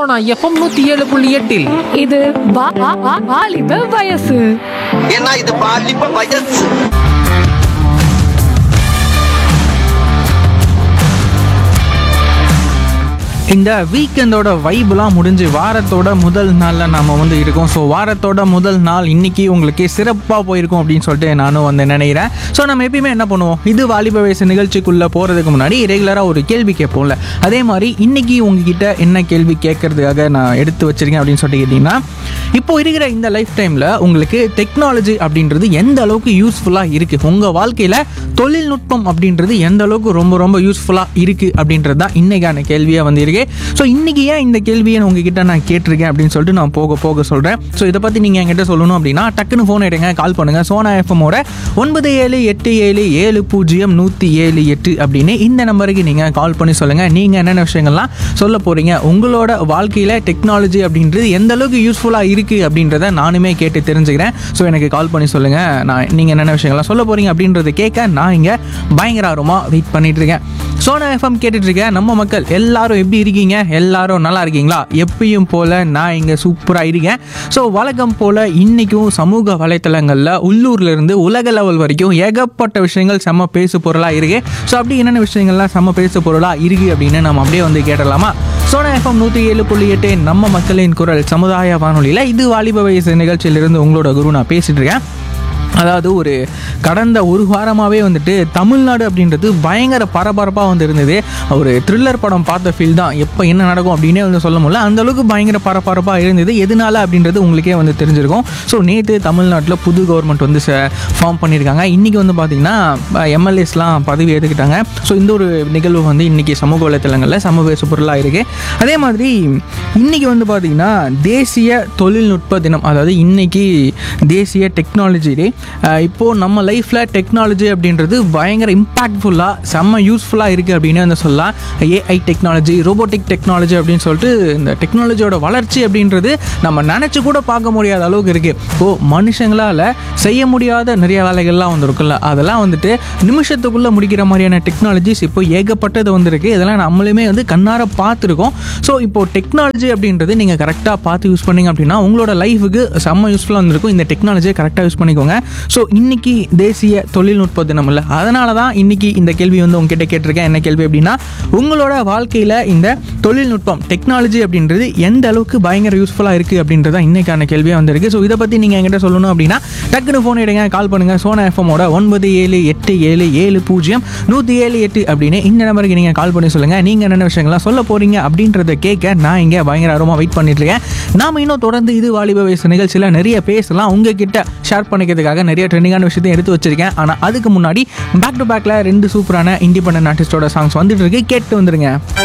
Sona FM நூத்தி ஏழு புள்ளி எட்டில் இது வா- வா- வா- வாலிப வயசு ஏன்னா இது பாலிப்ப வயசு இந்த வீக்கெண்டோட வைப்லாம் முடிஞ்சு வாரத்தோட முதல் நாளில் நாம வந்து இருக்கோம் ஸோ வாரத்தோட முதல் நாள் இன்னைக்கு உங்களுக்கு சிறப்பாக போயிருக்கும் அப்படின்னு சொல்லிட்டு நானும் வந்து நினைக்கிறேன் ஸோ நம்ம எப்பயுமே என்ன பண்ணுவோம் இது வாலிப வயசு நிகழ்ச்சிக்குள்ளே போகிறதுக்கு முன்னாடி ரெகுலராக ஒரு கேள்வி கேட்போம்ல அதே மாதிரி இன்னைக்கு உங்ககிட்ட என்ன கேள்வி கேட்கறதுக்காக நான் எடுத்து வச்சிருக்கேன் அப்படின்னு சொல்லிட்டு கேட்டிங்கன்னா இப்போ இருக்கிற இந்த லைஃப் டைமில் உங்களுக்கு டெக்னாலஜி அப்படின்றது எந்த அளவுக்கு யூஸ்ஃபுல்லாக இருக்குது உங்கள் வாழ்க்கையில் தொழில்நுட்பம் அப்படின்றது எந்த அளவுக்கு ரொம்ப ரொம்ப யூஸ்ஃபுல்லாக இருக்குது அப்படின்றது தான் இன்றைக்கான கேள்வியாக வந்து இருக்கு ஸோ இன்றைக்கி ஏன் இந்த கேள்வியை உங்ககிட்ட நான் கேட்டிருக்கேன் அப்படின்னு சொல்லிட்டு நான் போக போக சொல்கிறேன் ஸோ இதை பற்றி நீங்கள் என்கிட்ட சொல்லணும் அப்படின்னா டக்குன்னு ஃபோன் எடுங்க கால் பண்ணுங்கள் சோனா எஃப்எம்மோட ஒன்பது ஏழு எட்டு ஏழு ஏழு பூஜ்ஜியம் நூற்றி ஏழு எட்டு அப்படின்னு இந்த நம்பருக்கு நீங்கள் கால் பண்ணி சொல்லுங்கள் நீங்கள் என்னென்ன விஷயங்கள்லாம் சொல்ல போகிறீங்க உங்களோட வாழ்க்கையில் டெக்னாலஜி அப்படின்றது எந்த அளவுக்கு யூஸ்ஃபுல்லாக இருக்குது அப்படின்றத நானுமே கேட்டு தெரிஞ்சுக்கிறேன் ஸோ எனக்கு கால் பண்ணி சொல்லுங்கள் நான் நீங்கள் என்னென்ன விஷயங்கள்லாம் சொல்ல போகிறீங்க அப்படின்றத கேட்க நான் இங்கே பயங்கர ஆர்வமாக வெயிட் பண்ணிட்டு இருக்கேன் சோனா எஃப்எம் கேட்டுட்டு இருக்கேன் நம்ம மக்கள் எல்லாரும் எப்படி இருக்கீங்க எல்லாரும் நல்லா இருக்கீங்களா எப்பயும் போல் நான் இங்கே சூப்பராக இருக்கேன் ஸோ வழக்கம் போல் இன்றைக்கும் சமூக வலைத்தளங்களில் உள்ளூர்ல இருந்து உலக லெவல் வரைக்கும் ஏகப்பட்ட விஷயங்கள் செம்ம பேசு பொருளாக இருக்கு ஸோ அப்படி என்னென்ன விஷயங்கள்லாம் செம்ம பேசு பொருளாக இருக்கு அப்படின்னு நம்ம அப்படியே வந்து கேட்டலாமா சோனா எஃப்எம் நூற்றி ஏழு புள்ளி எட்டு நம்ம மக்களின் குரல் சமுதாய வானொலியில் இது வாலிப வயசு நிகழ்ச்சியிலிருந்து உங்களோட குரு நான் பேசிட்டு இருக்கேன் அதாவது ஒரு கடந்த ஒரு வாரமாகவே வந்துட்டு தமிழ்நாடு அப்படின்றது பயங்கர பரபரப்பாக வந்து இருந்தது ஒரு த்ரில்லர் படம் பார்த்த ஃபீல் தான் எப்போ என்ன நடக்கும் அப்படின்னே வந்து சொல்ல முடியல அந்த அளவுக்கு பயங்கர பரபரப்பாக இருந்தது எதனால அப்படின்றது உங்களுக்கே வந்து தெரிஞ்சிருக்கும் ஸோ நேற்று தமிழ்நாட்டில் புது கவர்மெண்ட் வந்து ஃபார்ம் பண்ணியிருக்காங்க இன்றைக்கி வந்து பார்த்திங்கன்னா எம்எல்ஏஸ்லாம் பதவி ஏற்றுக்கிட்டாங்க ஸோ இந்த ஒரு நிகழ்வு வந்து இன்றைக்கி சமூக வலைத்தளங்களில் சமூக பொருளாக இருக்குது அதே மாதிரி இன்றைக்கி வந்து பார்த்திங்கன்னா தேசிய தொழில்நுட்ப தினம் அதாவது இன்றைக்கி தேசிய டெக்னாலஜி டே இப்போது நம்ம லைஃப்பில் டெக்னாலஜி அப்படின்றது பயங்கர இம்பாக்ட்ஃபுல்லாக செம்ம யூஸ்ஃபுல்லாக இருக்குது அப்படின்னு வந்து சொல்லலாம் ஏஐ டெக்னாலஜி ரோபோட்டிக் டெக்னாலஜி அப்படின்னு சொல்லிட்டு இந்த டெக்னாலஜியோட வளர்ச்சி அப்படின்றது நம்ம நினச்சி கூட பார்க்க முடியாத அளவுக்கு இருக்குது ஓ மனுஷங்களால் செய்ய முடியாத நிறைய வேலைகள்லாம் வந்து இருக்குல்ல அதெல்லாம் வந்துட்டு நிமிஷத்துக்குள்ளே முடிக்கிற மாதிரியான டெக்னாலஜிஸ் இப்போ ஏகப்பட்டது வந்திருக்கு இதெல்லாம் நம்மளுமே வந்து கண்ணார பார்த்துருக்கோம் ஸோ இப்போ டெக்னாலஜி அப்படின்றது நீங்கள் கரெக்டாக பார்த்து யூஸ் பண்ணீங்க அப்படின்னா உங்களோட லைஃபுக்கு செம்ம யூஸ்ஃபுல்லாக வந்திருக்கும் இந்த டெக்னாலஜியை கரெக்டாக யூஸ் பண்ணிக்கோங்க ஸோ இன்னைக்கு தேசிய தொழில்நுட்ப தினம் இல்லை அதனால தான் இன்னைக்கு இந்த கேள்வி வந்து உங்ககிட்ட கேட்டிருக்கேன் என்ன கேள்வி அப்படின்னா உங்களோட வாழ்க்கையில் இந்த தொழில்நுட்பம் டெக்னாலஜி அப்படின்றது எந்த அளவுக்கு பயங்கர யூஸ்ஃபுல்லாக இருக்குது அப்படின்றத இன்னைக்கான கேள்வியாக வந்திருக்கு ஸோ இதை பற்றி நீங்கள் என்கிட்ட சொல்லணும் அப்படின்னா டக்குன்னு ஃபோன் எடுங்க கால் பண்ணுங்கள் சோனா எஃப்எம்மோட ஒன்பது ஏழு எட்டு ஏழு ஏழு பூஜ்ஜியம் நூற்றி ஏழு எட்டு அப்படின்னு இந்த நம்பருக்கு நீங்கள் கால் பண்ணி சொல்லுங்கள் நீங்கள் என்னென்ன விஷயங்கள்லாம் சொல்ல போகிறீங்க அப்படின்றத கேட்க நான் இங்கே பயங்கர ஆர்வமாக வெயிட் பண்ணிட்டு இருக்கேன் நாம இன்னும் தொடர்ந்து இது வாலிப வயசு நிகழ்ச்சியில் நிறைய பேசலாம் உங்ககிட்ட ஷேர் பண்ணிக்கிறதுக்காக நிறைய ட்ரெண்டிங்கான விஷயத்தையும் எடுத்து வச்சிருக்கேன் ஆனால் அதுக்கு முன்னாடி பேக் டு பேக்கில் ரெண்டு சூப்பரான இண்டிபெண்டன்ட் ஆர்டிஸ்டோட சாங்ஸ் வந்துட்டு இருக்கு கேட்டு வந்துருங்க